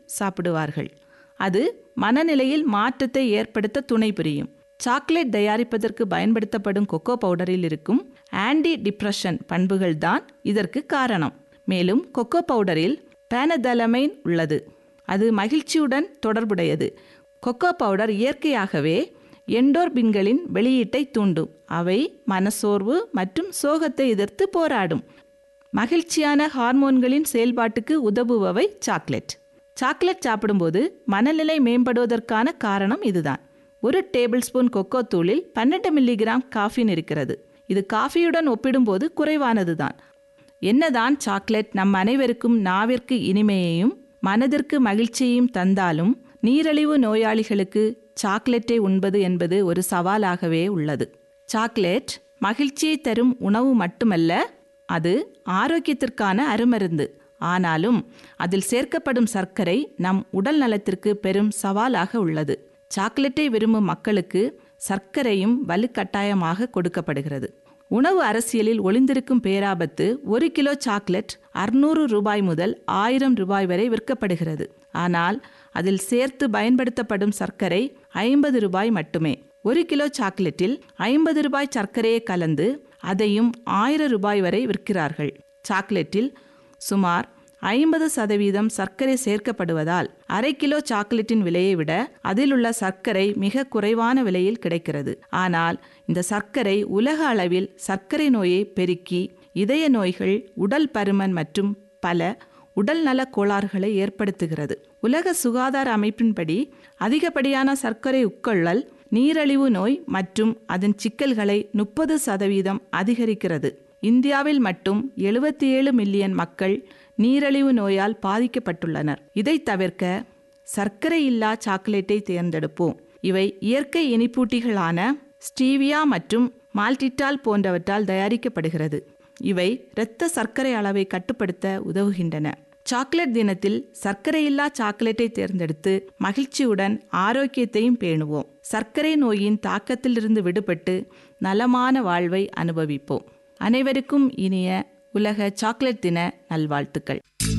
சாப்பிடுவார்கள் அது மனநிலையில் மாற்றத்தை ஏற்படுத்த துணை புரியும் சாக்லேட் தயாரிப்பதற்கு பயன்படுத்தப்படும் கொக்கோ பவுடரில் இருக்கும் ஆன்டி டிப்ரெஷன் பண்புகள்தான் இதற்கு காரணம் மேலும் கொக்கோ பவுடரில் பேனதலமைன் உள்ளது அது மகிழ்ச்சியுடன் தொடர்புடையது கொக்கோ பவுடர் இயற்கையாகவே எண்டோர்பின்களின் வெளியீட்டை தூண்டும் அவை மனசோர்வு மற்றும் சோகத்தை எதிர்த்து போராடும் மகிழ்ச்சியான ஹார்மோன்களின் செயல்பாட்டுக்கு உதவுபவை சாக்லேட் சாக்லேட் சாப்பிடும்போது மனநிலை மேம்படுவதற்கான காரணம் இதுதான் ஒரு டேபிள் ஸ்பூன் கொக்கோ தூளில் பன்னெண்டு மில்லிகிராம் காஃபின் இருக்கிறது இது காஃபியுடன் ஒப்பிடும்போது குறைவானதுதான் என்னதான் சாக்லேட் நம் அனைவருக்கும் நாவிற்கு இனிமையையும் மனதிற்கு மகிழ்ச்சியையும் தந்தாலும் நீரிழிவு நோயாளிகளுக்கு சாக்லேட்டை உண்பது என்பது ஒரு சவாலாகவே உள்ளது சாக்லேட் மகிழ்ச்சியை தரும் உணவு மட்டுமல்ல அது ஆரோக்கியத்திற்கான அருமருந்து ஆனாலும் அதில் சேர்க்கப்படும் சர்க்கரை நம் உடல் நலத்திற்கு பெரும் சவாலாக உள்ளது சாக்லேட்டை விரும்பும் மக்களுக்கு சர்க்கரையும் வலுக்கட்டாயமாக கொடுக்கப்படுகிறது உணவு அரசியலில் ஒளிந்திருக்கும் பேராபத்து ஒரு கிலோ சாக்லேட் அறுநூறு ரூபாய் முதல் ஆயிரம் ரூபாய் வரை விற்கப்படுகிறது ஆனால் அதில் சேர்த்து பயன்படுத்தப்படும் சர்க்கரை ஐம்பது ரூபாய் மட்டுமே ஒரு கிலோ சாக்லேட்டில் ஐம்பது ரூபாய் சர்க்கரையை கலந்து அதையும் ஆயிரம் ரூபாய் வரை விற்கிறார்கள் சாக்லேட்டில் சுமார் ஐம்பது சதவீதம் சர்க்கரை சேர்க்கப்படுவதால் அரை கிலோ சாக்லேட்டின் விலையை விட அதில் உள்ள சர்க்கரை மிக குறைவான விலையில் கிடைக்கிறது ஆனால் இந்த சர்க்கரை உலக அளவில் சர்க்கரை நோயை பெருக்கி இதய நோய்கள் உடல் பருமன் மற்றும் பல உடல் நல கோளாறுகளை ஏற்படுத்துகிறது உலக சுகாதார அமைப்பின்படி அதிகப்படியான சர்க்கரை உட்கொள்ளல் நீரழிவு நோய் மற்றும் அதன் சிக்கல்களை முப்பது சதவீதம் அதிகரிக்கிறது இந்தியாவில் மட்டும் எழுபத்தி ஏழு மில்லியன் மக்கள் நீரழிவு நோயால் பாதிக்கப்பட்டுள்ளனர் இதை தவிர்க்க சர்க்கரை இல்லா சாக்லேட்டை தேர்ந்தெடுப்போம் இவை இயற்கை இனிப்பூட்டிகளான ஸ்டீவியா மற்றும் மால்டிட்டால் போன்றவற்றால் தயாரிக்கப்படுகிறது இவை இரத்த சர்க்கரை அளவை கட்டுப்படுத்த உதவுகின்றன சாக்லேட் தினத்தில் சர்க்கரையில்லா சாக்லேட்டை தேர்ந்தெடுத்து மகிழ்ச்சியுடன் ஆரோக்கியத்தையும் பேணுவோம் சர்க்கரை நோயின் தாக்கத்திலிருந்து விடுபட்டு நலமான வாழ்வை அனுபவிப்போம் அனைவருக்கும் இனிய உலக சாக்லேட் தின நல்வாழ்த்துக்கள்